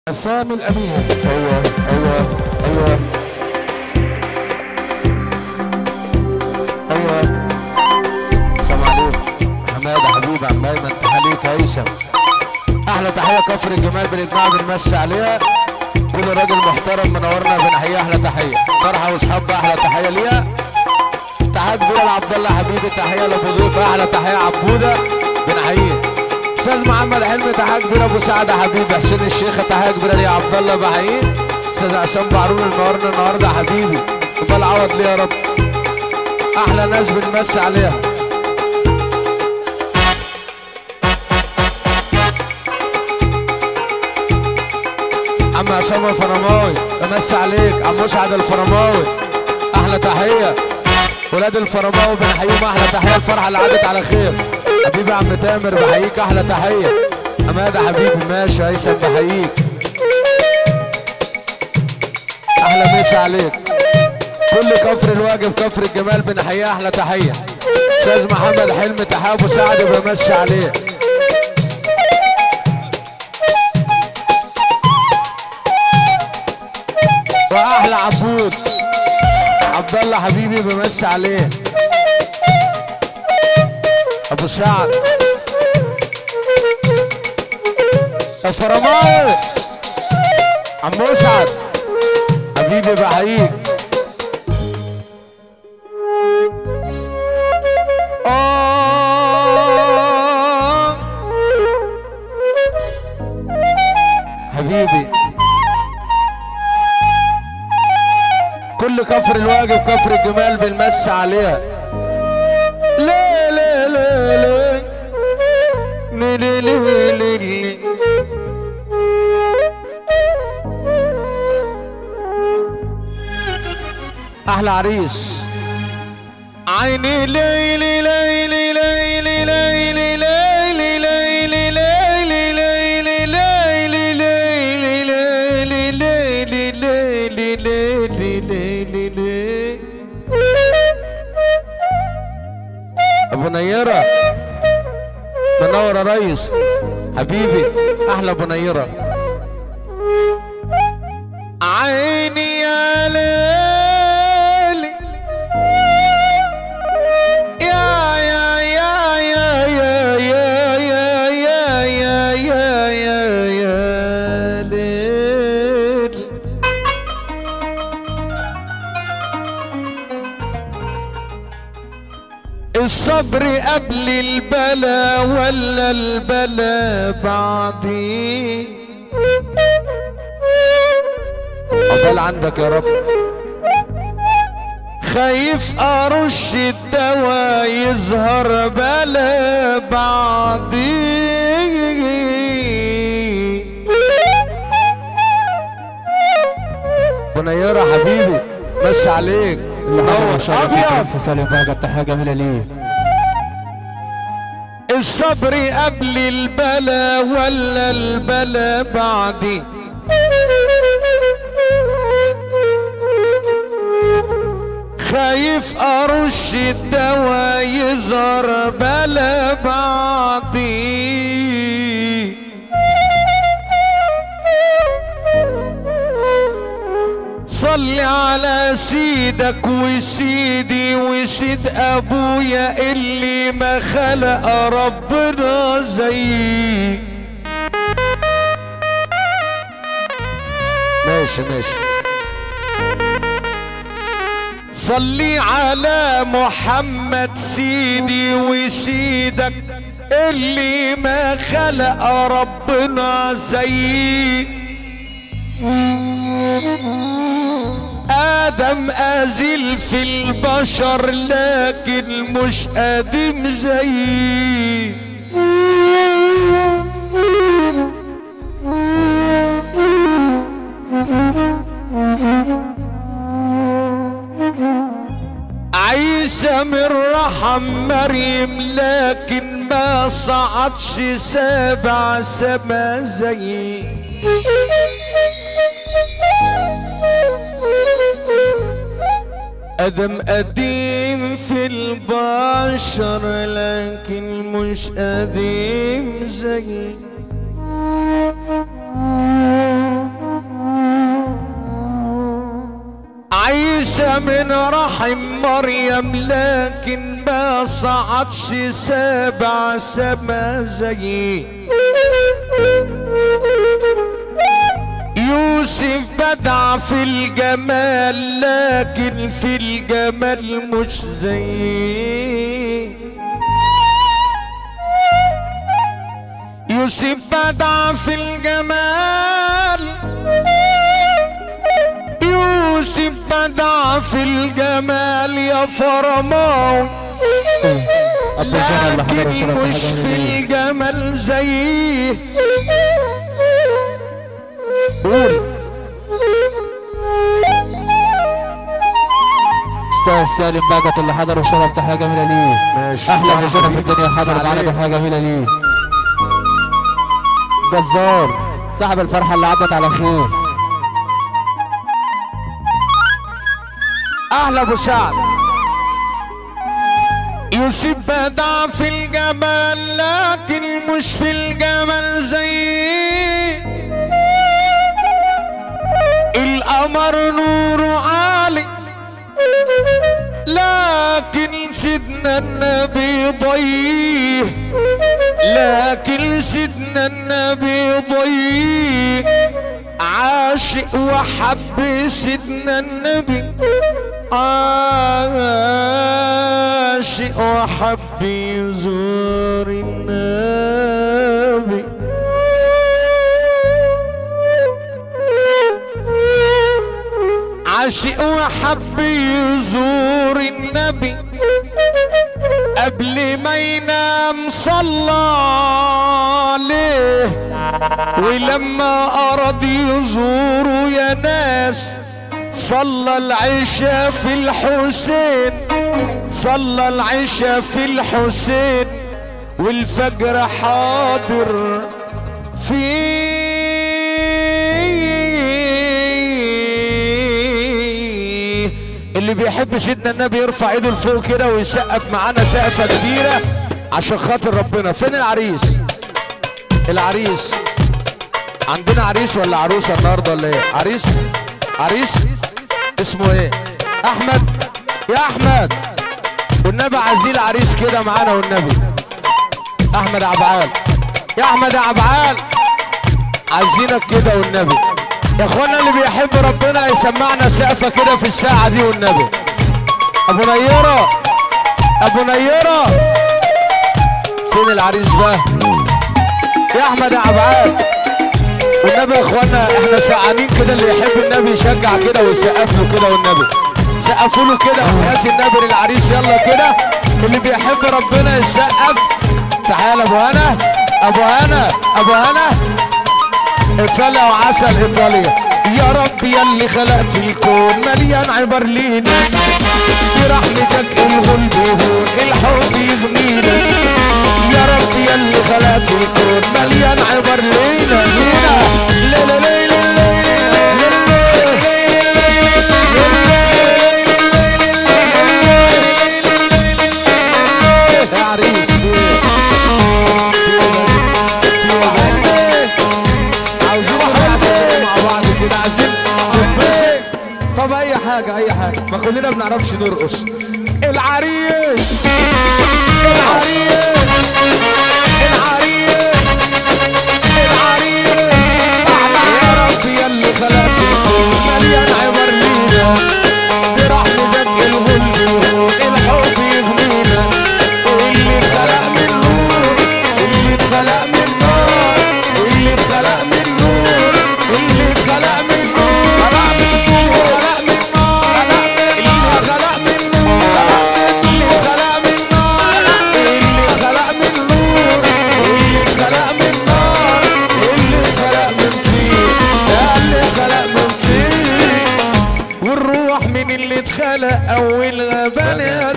سامي الأمين ايوه ايوه ايوه ايوه السلام عليكم حماده حبيبي عم ايمن تحاليك هيثم احلى تحيه كفر الجمال بالاجماع بنمشي عليها كل راجل محترم منورنا بنحييه احلى تحيه فرحه واصحاب احلى تحيه ليها تحيه كبيره لعبد الله حبيبي تحيه لابو ضيف احلى تحيه عبوده بنحييه استاذ محمد حلمي تحيه كبيره ابو سعد حبيبي حسين الشيخ تحيه كبيره ليه عبد الله بحييه استاذ عصام بعرون النهارده النهارده حبيبي يبقى العوض ليه يا رب احلى ناس بنمسي عليها عم عصام الفرماوي بمسي عليك عم مسعد الفرماوي احلى تحيه ولاد الفرماوي بنحييهم احلى تحيه الفرحه اللي عدت على خير حبيبي يا عم تامر بحييك احلى تحيه حماده حبيبي ماشي هيثم بحييك احلى مسا عليك كل كفر الواجب كفر الجمال بنحييه احلى تحيه استاذ محمد حلمي تحيه ابو سعد بمسي عليه واحلى عبود عبد الله حبيبي بمسي عليه ابو سعد الفرماوي عم مسعد حبيبي بحييك آه. حبيبي كل كفر الواجب كفر الجمال بنمسي عليها لا لا لا لا لي لي لي لي لي. احلى عريس عيني ليلي ليلي ليلي ليلي ليلي ليلي ليلي ليلي ليلي ليلي ليلي ليلي ليلي ليلي ليلي ليلي ابو نيره منور يا ريس حبيبي احلى ابو نيره عيني يا ليلي يا يا يا يا يا يا يا يا يا يا يا يا ليل الصبر قبل البلا ولا البلا بعدي عقبال عندك يا رب خايف ارش الدواء يظهر بلا بعدي بنيرة حبيبي مس عليك ما شاء الله فيك أبيض. لسه سالم بهجت تحية جميلة ليه الصبر قبل البلا ولا البلا بعدي خايف ارش الدواء يظهر بلا بعدي صلي على سيدك وسيدي وسيد ابويا اللي ما خلق ربنا زيي ماشي ماشي صلي على محمد سيدي وسيدك اللي ما خلق ربنا زيي آدم أزل في البشر لكن مش قديم زيي عيسى من رحم مريم لكن ما صعدش سبع سما زيي ادم قديم في البشر لكن مش قديم زي عيسى من رحم مريم لكن ما صعدش سبع سما زيه يوسف بدع في الجمال لكن في الجمال مش زيه يوسف بدع في الجمال يوسف بدع في الجمال يا فرماوي ابو جنى اللي حضر لكن وشرف مش الحاجة في ليه الجمال زيه قول استاذ سالم باقة اللي حضر وشرف تحية جميلة ليه ماشي احلى ابو جنى في الدنيا حضر سلام. معانا تحية جميلة ليه جزار صاحب الفرحة اللي عدت على خير اهلا ابو سعد يوسف بدع في الجمال لكن مش في الجمال زي القمر نوره عالي لكن سيدنا النبي ضيق لكن سيدنا النبي ضيق عاشق وحب سيدنا النبي عاشق وحب يزور النبي عاشق وحب يزور النبي قبل ما ينام صلى عليه ولما أراد يزوره يا ناس صلى العشاء في الحسين صلى العشاء في الحسين والفجر حاضر فيه اللي بيحب سيدنا النبي يرفع ايده لفوق كده ويسقف معانا سقفه كبيره عشان خاطر ربنا فين العريس العريس عندنا عريس ولا عروسه النهارده ولا ايه عريس عريس اسمه ايه احمد يا احمد والنبي عايزين عريس كده معانا والنبي احمد عبعال يا احمد يا عبعال عايزينك كده والنبي يا اخوانا اللي بيحب ربنا يسمعنا سقفه كده في الساعه دي والنبي ابو نيره ابو نيره فين العريس بقى يا احمد يا عبعال والنبي يا اخوانا احنا سقعانين كده اللي يحب النبي يشجع كده ويسقف له كده والنبي سقفوا له كده وحياة النبي للعريس يلا كده اللي بيحب ربنا يسقف تعال ابو هنا ابو هنا ابو هنا ايطاليا وعسل ايطاليا يا رب يا اللي خلقت الكون مليان عبر لينا برحمتك الغل بهون الحب يغنينا يا رب يا اللي خلقت الكون مليان عبر لينا لينا لا لا لا لا يا عريس عاوزين نرقص مع بعض كده عايزين طب اي حاجه اي حاجه ما كلنا بنعرفش نرقص العريس العريس العريس العريس يا رب يا اللي خلقت الكون مليان عبر لينا برحمتك الغل يهون الحب يغنينا واللي خلق من نور اللي اتخلق من نار اللي اتخلق من نور اللي اتخلق من نور خلق من نور خلق من نار اللي خلق من نور اللي خلق من نور اللي خلق من نار اللي خلق من نار اللي خلق من طين يا اللي خلق من طين والروح من اللي اتخلق اول بني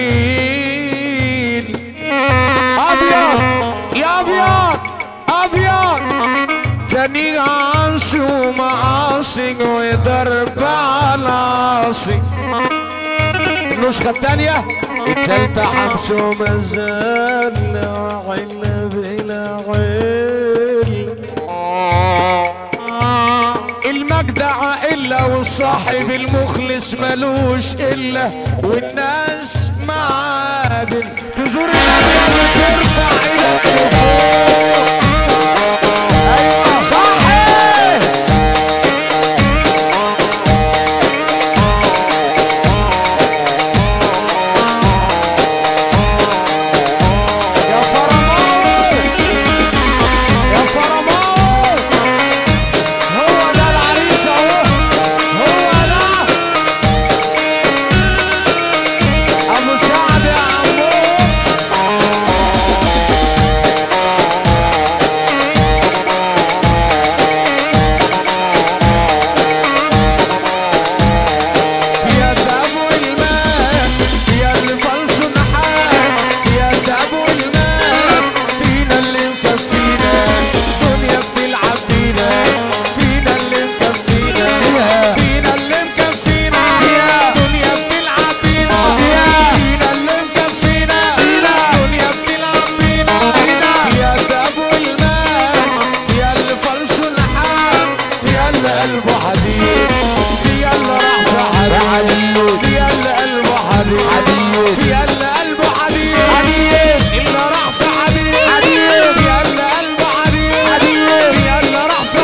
ادمين ابيض يا ابيض ابيض تاني عاصي ومعاصي وضرب على عاصي النسخة الثانية التالتة حبس ومازال عنب إلى عين المجدع الا والصاحب المخلص ملوش الا والناس معادن تزور الابيض وترفع ايدك لفوق ايوه صاحب يا فرمان يا فرمان هو ده العريس اهو هو ده ابو سعد يا عمو يا ابو الماء يا اللي فلس نحاس يا ابو الماء فينا اللي مكفينا دنيا بتلعب بينا فينا اللي مكفينا فينا اللي مكفينا دنيا بتلعب بينا فينا اللي مكفينا دنيا بتلعب بينا يا ابو الماء يا اللي فلس نحاس يا اللي قلبه حديد يا اللي راح في حديد يا اللي قلبه حديد يا اللي قلبه حديد اللي راح في حديد يا اللي قلبه حديد يا اللي راح في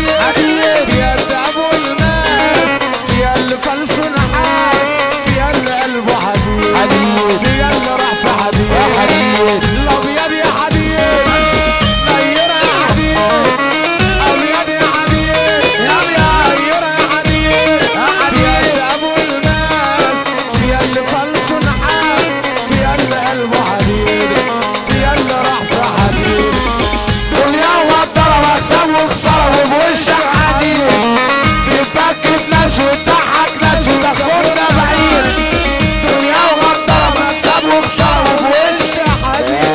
حديد يا اللي ابو الناس يا اللي فلس نحاس يا اللي قلبه حديد يا اللي راح في حديد الابيض يا حديد نيرة يا حديد ابيض يا حديد نيرة يا حديد يا ابو الناس يا اللي فلس نحاس يا اللي قلبه حديد يا اللي راح في حديد دنيا وضرب اقسام وخساره وبوشك حديد بتبكت ناس وتضحك ناس وتاخدنا بعيد دنيا وضرب اقسام وخساره وبوشك حديد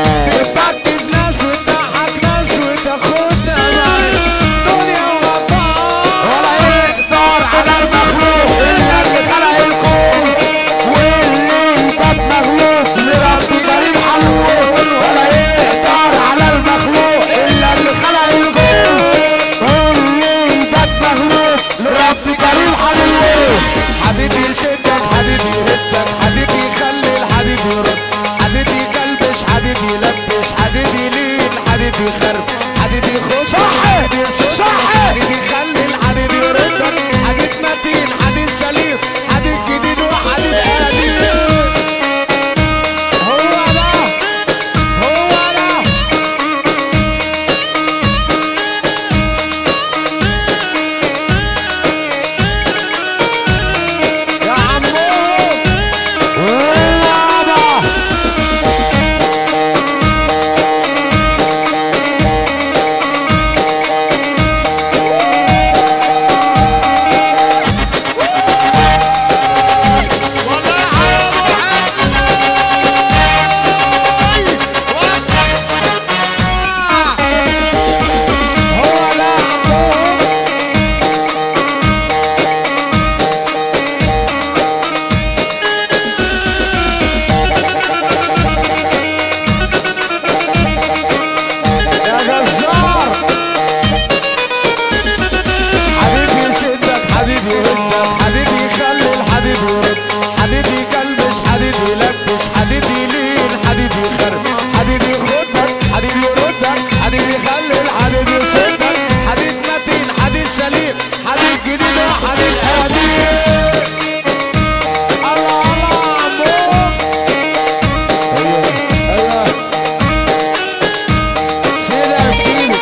بتبكت ناس وتضحك ناس وتاخدنا بعيد دنيا وضرب ولا يقدر على المخلوق الا اللي خلق الكون واللي يبقى مخلوق لرب كريم حلوه ولا يقدر على المخلوق الا اللي خلق الكون واللي يبقى مخلوق لرب كريم حلوه حبيبي يشدك حبيبي يردك حبيبي يخلي الحبيب يرد حبيبي يكلبش حبيبي يلبش حبيبي يلين حبيبي يخرب حبيبي يخش حبيبي يصش حبيبي يخلي الحبيب يردك حبيب متين حبيب سليم حبيب جديد وحبيب قديم هو ده هو ده يا عمو هو ده هو ده عمو يا جزار حبيبي يشدك حبيبي يردك حبيبي يخلي الحبيب يرد حبيبي يكلبش حبيبي يلبش حبيبي يلين حبيبي يخرب حبيبي يخدك حبيبي يردك حبيبي يخلي الحبيب يشدك حبيب متين حبيب سليم حبيب جديد وحبيب قديم الله الله عمو ايوه ايوه كده يا شيلو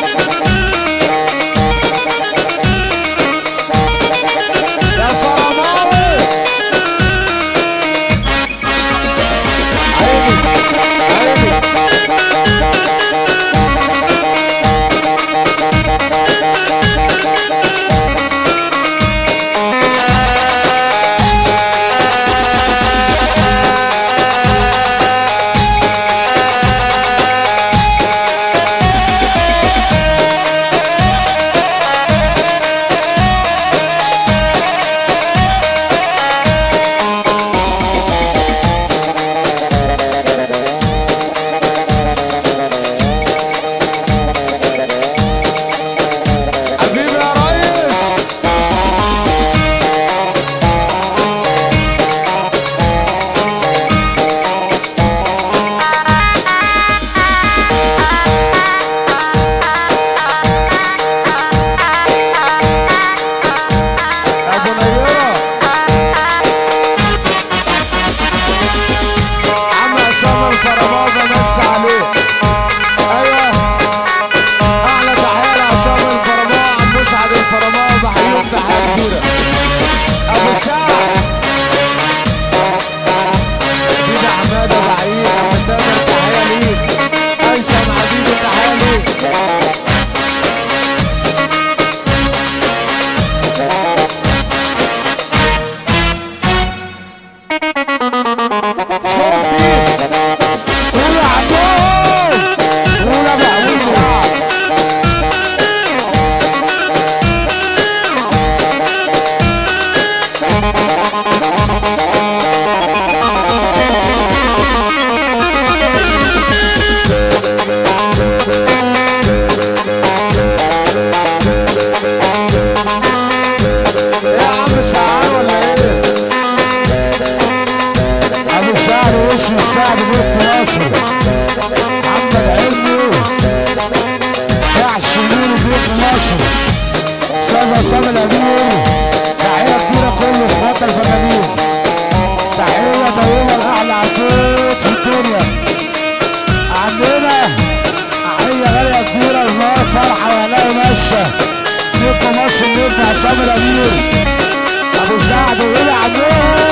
يا فرماوي عيني عيني ايه يا عم سعان ولا ايه ابو سعد وش السعد بيت مصر محمد علمي بتاع الشمال بيت مصر سامة سامة الأمير تحية كبيرة كل إخوات الفنانين تحية طويلة لأعلى عفوت في الدنيا عندنا تحية غالية كبيرة لنار فرحة وهلاقي مشة نجم مصر النجم عصام الأمير أبو سعد وإلى عمهم